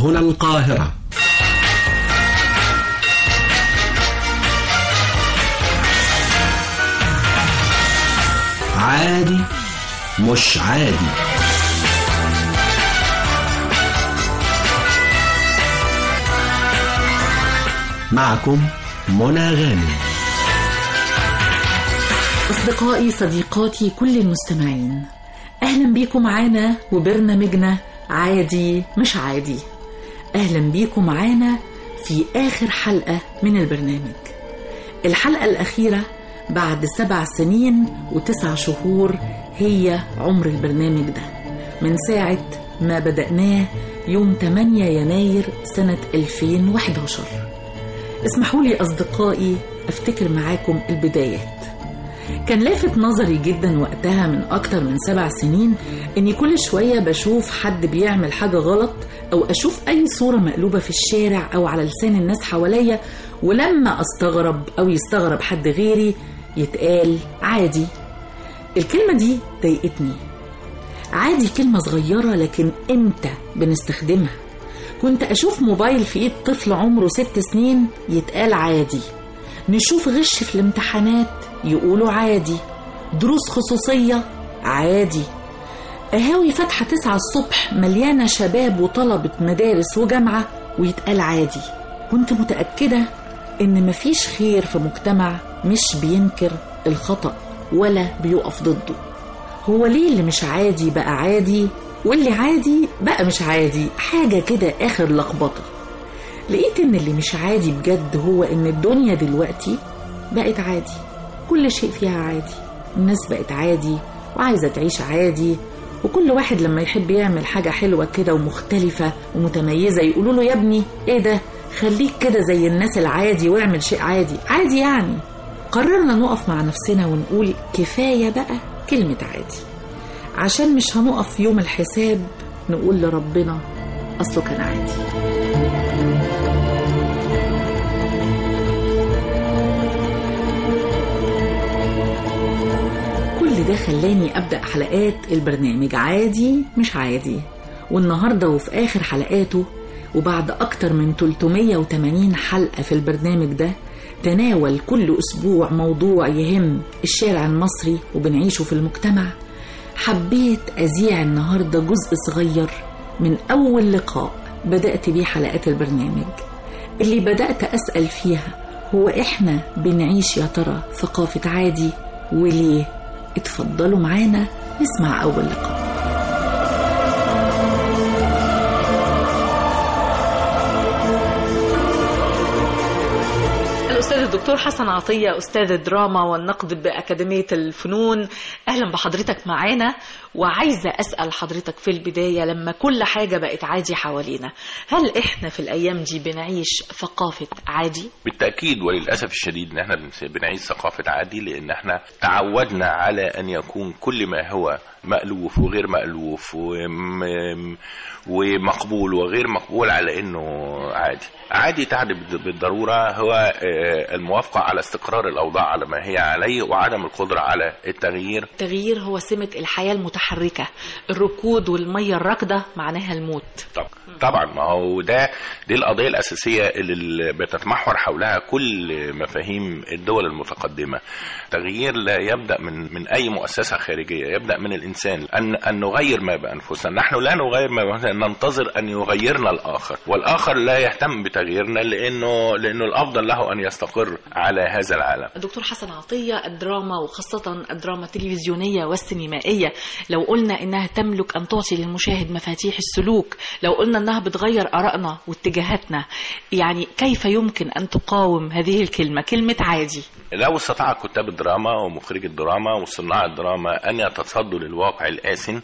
هنا القاهرة عادي مش عادي معكم منى غانم أصدقائي صديقاتي كل المستمعين أهلا بيكم معانا وبرنامجنا عادي مش عادي أهلا بيكم معانا في آخر حلقة من البرنامج الحلقة الأخيرة بعد سبع سنين وتسع شهور هي عمر البرنامج ده من ساعة ما بدأناه يوم 8 يناير سنة 2011 اسمحوا لي أصدقائي أفتكر معاكم البدايات كان لافت نظري جدا وقتها من أكتر من سبع سنين إني كل شوية بشوف حد بيعمل حاجة غلط أو أشوف أي صورة مقلوبة في الشارع أو على لسان الناس حواليا ولما أستغرب أو يستغرب حد غيري يتقال عادي الكلمة دي ضايقتني عادي كلمة صغيرة لكن إمتى بنستخدمها كنت أشوف موبايل في إيد طفل عمره ست سنين يتقال عادي نشوف غش في الامتحانات يقولوا عادي دروس خصوصية عادي قهاوي فاتحة تسعة الصبح مليانة شباب وطلبة مدارس وجامعة ويتقال عادي كنت متأكدة إن مفيش خير في مجتمع مش بينكر الخطأ ولا بيقف ضده هو ليه اللي مش عادي بقى عادي واللي عادي بقى مش عادي حاجة كده آخر لخبطة لقيت إن اللي مش عادي بجد هو إن الدنيا دلوقتي بقت عادي كل شيء فيها عادي الناس بقت عادي وعايزة تعيش عادي وكل واحد لما يحب يعمل حاجة حلوة كده ومختلفة ومتميزة يقولوا له يا ابني ايه ده خليك كده زي الناس العادي واعمل شيء عادي عادي يعني قررنا نقف مع نفسنا ونقول كفاية بقى كلمة عادي عشان مش هنقف يوم الحساب نقول لربنا أصله كان عادي كل ده خلاني أبدأ حلقات البرنامج عادي مش عادي والنهاردة وفي آخر حلقاته وبعد أكتر من 380 حلقة في البرنامج ده تناول كل أسبوع موضوع يهم الشارع المصري وبنعيشه في المجتمع حبيت أذيع النهاردة جزء صغير من أول لقاء بدأت بيه حلقات البرنامج اللي بدأت أسأل فيها هو إحنا بنعيش يا ترى ثقافة عادي وليه اتفضلوا معانا نسمع أول لقاء الأستاذ الدكتور حسن عطية أستاذ الدراما والنقد بأكاديمية الفنون أهلا بحضرتك معانا وعايزة أسأل حضرتك في البداية لما كل حاجة بقت عادي حوالينا هل إحنا في الأيام دي بنعيش ثقافة عادي؟ بالتأكيد وللأسف الشديد إن احنا بنعيش ثقافة عادي لأن احنا تعودنا على أن يكون كل ما هو مألوف وغير مألوف وم... ومقبول وغير مقبول على انه عادي عادي تعني بالضرورة هو الموافقة على استقرار الأوضاع على ما هي عليه وعدم القدرة على التغيير التغيير هو سمة الحياة المتحركة الركود والمية الراكدة معناها الموت طب. طبعا ما هو ده دي القضية الأساسية اللي بتتمحور حولها كل مفاهيم الدول المتقدمة تغيير لا يبدأ من من أي مؤسسة خارجية يبدأ من الإنسان أن أن نغير ما بأنفسنا نحن لا نغير ما بأنفسنا ننتظر أن يغيرنا الآخر والآخر لا يهتم بتغييرنا لأنه لأنه الأفضل له أن يستقر على هذا العالم دكتور حسن عطية الدراما وخاصة الدراما التلفزيونية والسينمائية لو قلنا إنها تملك أن تعطي للمشاهد مفاتيح السلوك لو قلنا إنها بتغير آرائنا واتجاهاتنا يعني كيف يمكن أن تقاوم هذه الكلمة كلمة عادي لو استطاع كتاب الدراما ومخرج الدراما وصناع الدراما أن يتصدوا للواقع الآسن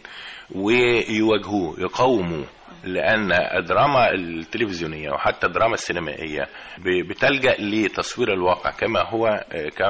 ويواجهوه يقاوموا لأن الدراما التلفزيونية وحتى الدراما السينمائية بتلجأ لتصوير الواقع كما هو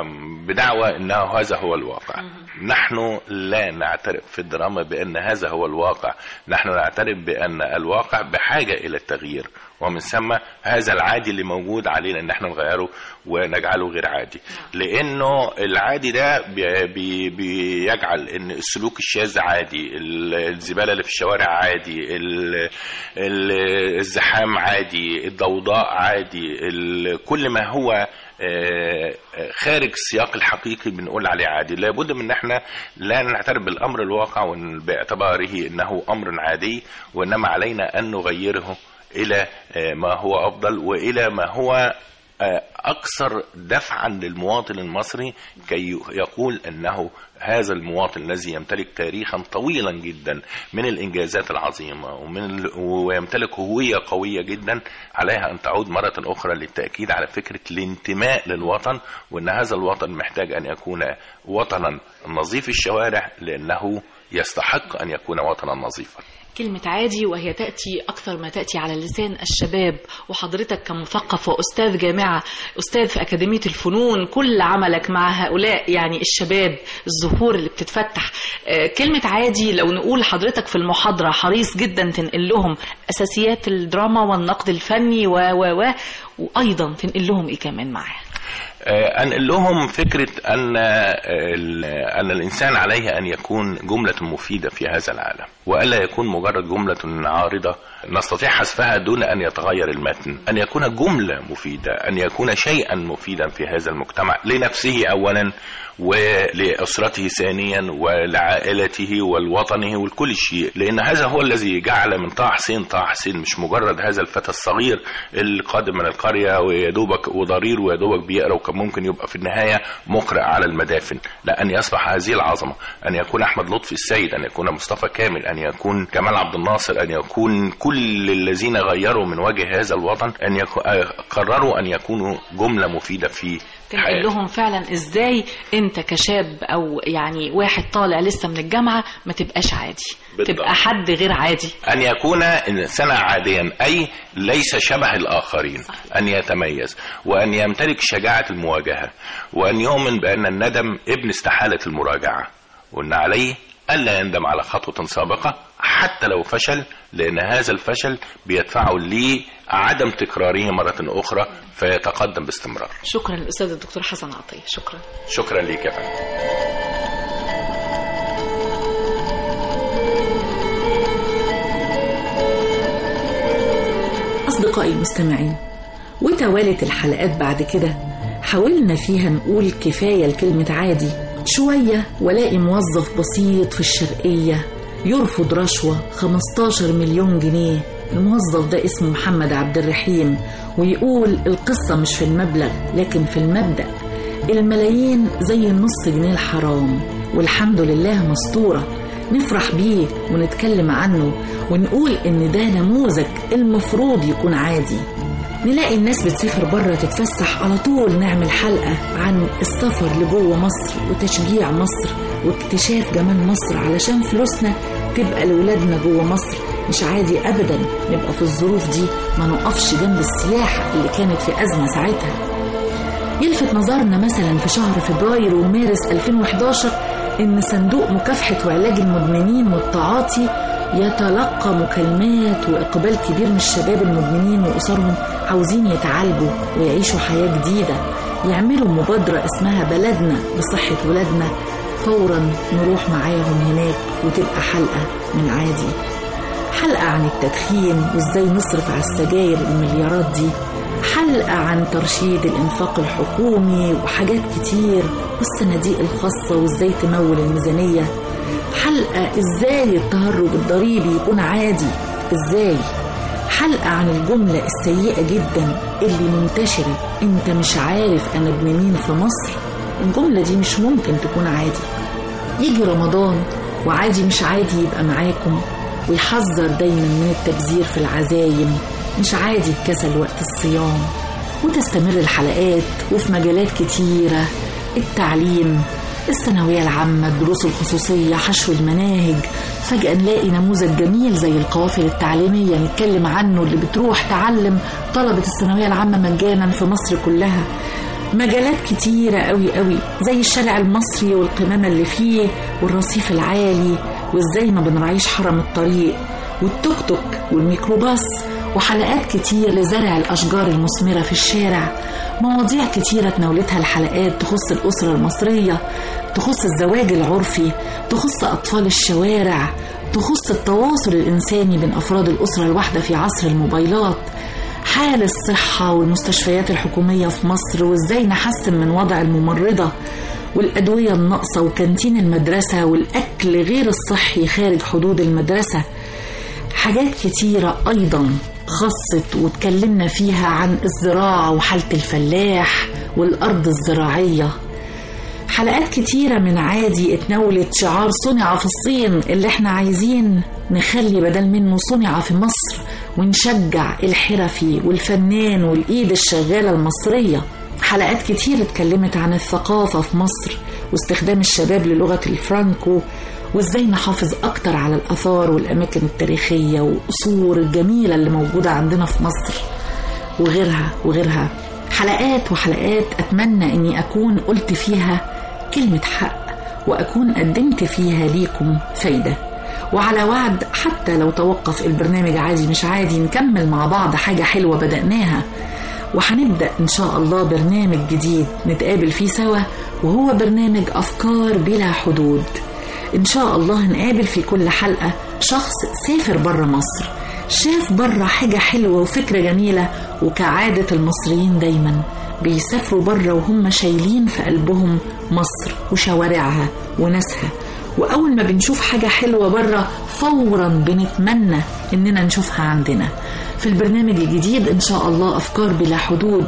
بدعوى أنه هذا هو الواقع نحن لا نعترف في الدراما بأن هذا هو الواقع نحن نعترف بأن الواقع بحاجة إلى التغيير ومن ثم هذا العادي اللي موجود علينا ان احنا نغيره ونجعله غير عادي لانه العادي ده بي بي بيجعل ان السلوك الشاذ عادي الزباله اللي في الشوارع عادي ال- الزحام عادي الضوضاء عادي ال- كل ما هو آه، آه، خارج السياق الحقيقي بنقول عليه عادي لابد من ان احنا لا نعترف بالامر الواقع وإن باعتباره انه امر عادي وانما علينا ان نغيره الى آه، ما هو افضل والى ما هو آه، اكثر دفعا للمواطن المصري كي يقول انه هذا المواطن الذي يمتلك تاريخا طويلا جدا من الانجازات العظيمه ومن ال... ويمتلك هويه قويه جدا عليها ان تعود مره اخرى للتاكيد على فكره الانتماء للوطن وان هذا الوطن محتاج ان يكون وطنا نظيف الشوارع لانه يستحق ان يكون وطنا نظيفا كلمة عادي وهي تأتي أكثر ما تأتي على لسان الشباب وحضرتك كمثقف وأستاذ جامعة أستاذ في أكاديمية الفنون كل عملك مع هؤلاء يعني الشباب الزهور اللي بتتفتح آه، كلمة عادي لو نقول حضرتك في المحاضرة حريص جدا تنقل لهم أساسيات الدراما والنقد الفني و و و وأيضا تنقل لهم إيه كمان معاه آه، أنقل لهم فكرة أن ال- أن الإنسان عليه أن يكون جملة مفيدة في هذا العالم وألا يكون مجرد جملة عارضة نستطيع حذفها دون أن يتغير المتن أن يكون جملة مفيدة أن يكون شيئا مفيدا في هذا المجتمع لنفسه أولا ولأسرته ثانيا ولعائلته ولوطنه ولكل شيء لأن هذا هو الذي جعل من طه حسين طه حسين مش مجرد هذا الفتى الصغير القادم من القرية ويدوبك وضرير ويدوبك بيقرأ وكان ممكن يبقى في النهاية مقرئ على المدافن لا أن يصبح هذه العظمة أن يكون أحمد لطفي السيد أن يكون مصطفى كامل أن يكون كمال عبد الناصر أن يكون كل الذين غيروا من وجه هذا الوطن أن يكو... قرروا أن يكونوا جملة مفيدة في تنقل حياتهم. لهم فعلا ازاي انت كشاب او يعني واحد طالع لسه من الجامعه ما تبقاش عادي بالضبط. تبقى حد غير عادي أن يكون إنسانا عاديا أي ليس شبه الآخرين أن يتميز وأن يمتلك شجاعة المواجهة وأن يؤمن بأن الندم ابن استحالة المراجعة وأن عليه ألا يندم على خطوة سابقة حتى لو فشل لأن هذا الفشل بيدفعه لعدم تكراره مرة أخرى فيتقدم باستمرار شكرا للاستاذ الدكتور حسن عطيه شكرا شكرا ليك يا فندم أصدقائي المستمعين وتوالت الحلقات بعد كده حاولنا فيها نقول كفاية لكلمة عادي شوية ولاقي موظف بسيط في الشرقية يرفض رشوة 15 مليون جنيه الموظف ده اسمه محمد عبد الرحيم ويقول القصة مش في المبلغ لكن في المبدأ الملايين زي النص جنيه الحرام والحمد لله مستورة نفرح بيه ونتكلم عنه ونقول إن ده نموذج المفروض يكون عادي نلاقي الناس بتسافر بره تتفسح على طول نعمل حلقة عن السفر لجوه مصر وتشجيع مصر واكتشاف جمال مصر علشان فلوسنا تبقى لولادنا جوه مصر مش عادي أبدا نبقى في الظروف دي ما نقفش جنب السياحة اللي كانت في أزمة ساعتها يلفت نظرنا مثلا في شهر فبراير ومارس 2011 إن صندوق مكافحة وعلاج المدمنين والتعاطي يتلقى مكالمات وإقبال كبير من الشباب المدمنين وأسرهم عاوزين يتعالجوا ويعيشوا حياة جديدة يعملوا مبادرة اسمها بلدنا لصحة ولادنا فورا نروح معاهم هناك وتبقى حلقة من عادي حلقة عن التدخين وازاي نصرف على السجاير المليارات دي حلقة عن ترشيد الإنفاق الحكومي وحاجات كتير والصناديق الخاصة وازاي تمول الميزانية حلقة ازاي التهرب الضريبي يكون عادي ازاي حلقة عن الجملة السيئة جدا اللي منتشرة انت مش عارف انا ابن مين في مصر الجملة دي مش ممكن تكون عادي يجي رمضان وعادي مش عادي يبقى معاكم ويحذر دايما من التبذير في العزايم مش عادي الكسل وقت الصيام وتستمر الحلقات وفي مجالات كتيرة التعليم الثانوية العامة الدروس الخصوصية حشو المناهج فجأة نلاقي نموذج جميل زي القوافل التعليمية نتكلم عنه اللي بتروح تعلم طلبة الثانوية العامة مجانا في مصر كلها مجالات كتيرة قوي قوي زي الشارع المصري والقمامة اللي فيه والرصيف العالي وازاي ما بنراعيش حرم الطريق والتوك توك والميكروباص وحلقات كتير لزرع الأشجار المثمرة في الشارع مواضيع كتيرة تناولتها الحلقات تخص الأسرة المصرية تخص الزواج العرفي تخص أطفال الشوارع تخص التواصل الإنساني بين أفراد الأسرة الواحدة في عصر الموبايلات حال الصحة والمستشفيات الحكومية في مصر وإزاي نحسن من وضع الممرضة والأدوية الناقصة وكانتين المدرسة والأكل غير الصحي خارج حدود المدرسة حاجات كتيرة أيضا خصت واتكلمنا فيها عن الزراعة وحالة الفلاح والأرض الزراعية حلقات كتيرة من عادي اتناولت شعار صنع في الصين اللي احنا عايزين نخلي بدل منه صنع في مصر ونشجع الحرفي والفنان والإيد الشغالة المصرية حلقات كتير اتكلمت عن الثقافة في مصر واستخدام الشباب للغة الفرانكو وازاي نحافظ اكتر على الاثار والاماكن التاريخية والقصور الجميلة اللي موجودة عندنا في مصر وغيرها وغيرها حلقات وحلقات اتمنى اني اكون قلت فيها كلمة حق واكون قدمت فيها ليكم فايدة وعلى وعد حتى لو توقف البرنامج عادي مش عادي نكمل مع بعض حاجة حلوة بدأناها وهنبدأ إن شاء الله برنامج جديد نتقابل فيه سوا وهو برنامج أفكار بلا حدود إن شاء الله هنقابل في كل حلقة شخص سافر بره مصر شاف بره حاجة حلوة وفكرة جميلة وكعادة المصريين دايما بيسافروا بره وهم شايلين في قلبهم مصر وشوارعها وناسها وأول ما بنشوف حاجة حلوة بره فورا بنتمنى إننا نشوفها عندنا في البرنامج الجديد إن شاء الله أفكار بلا حدود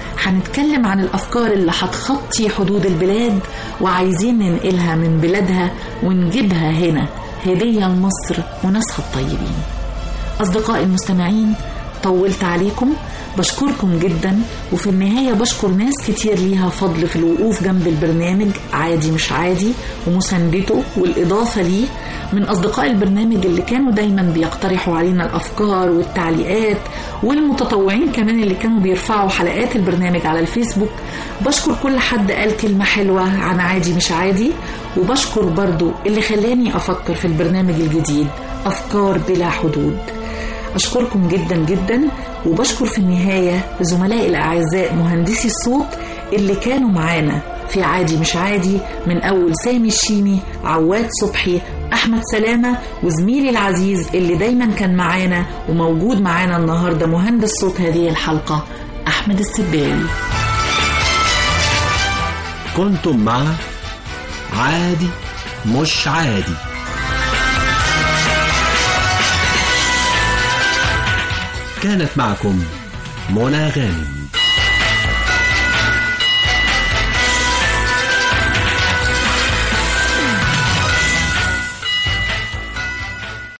هنتكلم عن الأفكار اللي هتخطي حدود البلاد وعايزين ننقلها من بلادها ونجيبها هنا هدية لمصر وناسها الطيبين أصدقائي المستمعين طولت عليكم بشكركم جدا وفي النهاية بشكر ناس كتير ليها فضل في الوقوف جنب البرنامج عادي مش عادي ومساندته والإضافة ليه من أصدقاء البرنامج اللي كانوا دايما بيقترحوا علينا الأفكار والتعليقات والمتطوعين كمان اللي كانوا بيرفعوا حلقات البرنامج على الفيسبوك بشكر كل حد قال كلمة حلوة عن عادي مش عادي وبشكر برضو اللي خلاني أفكر في البرنامج الجديد أفكار بلا حدود أشكركم جدا جدا وبشكر في النهاية زملائي الأعزاء مهندسي الصوت اللي كانوا معانا في عادي مش عادي من أول سامي الشيمي عواد صبحي أحمد سلامة وزميلي العزيز اللي دايما كان معانا وموجود معانا النهاردة مهندس صوت هذه الحلقة أحمد السباوي كنتم مع عادي مش عادي كانت معكم منى غانم